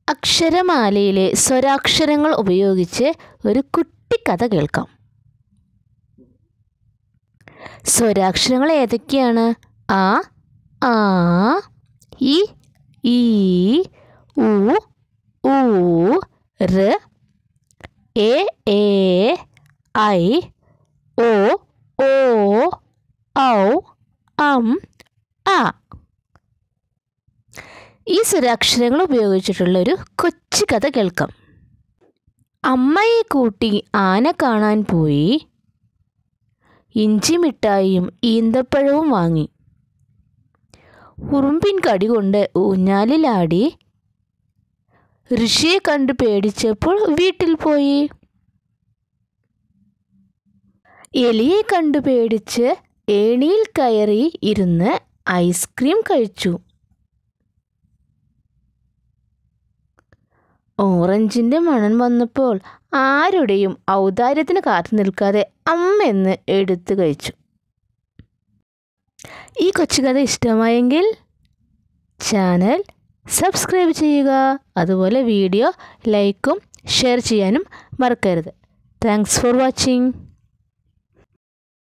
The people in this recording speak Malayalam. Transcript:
അക്ഷരമാലയിലെ സ്വരാക്ഷരങ്ങൾ ഉപയോഗിച്ച് ഒരു കുട്ടിക്കഥ കേൾക്കാം സ്വരാക്ഷരങ്ങൾ ഏതൊക്കെയാണ് ആ ആ ഇ ഈ ഉ ഊ റ് എ ഏ ഐ ഓ ഓ ഔ അം ആ ഈ സ്വരാക്ഷരങ്ങൾ ഉപയോഗിച്ചിട്ടുള്ള ഒരു കൊച്ചു കഥ കേൾക്കാം അമ്മയെ കൂട്ടി ആന കാണാൻ പോയി ഇഞ്ചി മിഠായിയും ഈന്തപ്പഴവും വാങ്ങി ഉറുമ്പിൻ കടി കൊണ്ട് ഊഞ്ഞാലിലാടി ഋഷിയെ കണ്ട് പേടിച്ചപ്പോൾ വീട്ടിൽ പോയി എലിയെ കണ്ടു പേടിച്ച് ഏണിയിൽ കയറി ഇരുന്ന് ഐസ്ക്രീം കഴിച്ചു ഓറഞ്ചിൻ്റെ മണം വന്നപ്പോൾ ആരുടെയും ഔദാര്യത്തിന് കാത്തു നിൽക്കാതെ അമ്മയെന്ന് എടുത്തു കഴിച്ചു ഈ കൊച്ചുകഥ ഇഷ്ടമായെങ്കിൽ ചാനൽ സബ്സ്ക്രൈബ് ചെയ്യുക അതുപോലെ വീഡിയോ ലൈക്കും ഷെയർ ചെയ്യാനും മറക്കരുത് താങ്ക്സ് ഫോർ വാച്ചിങ്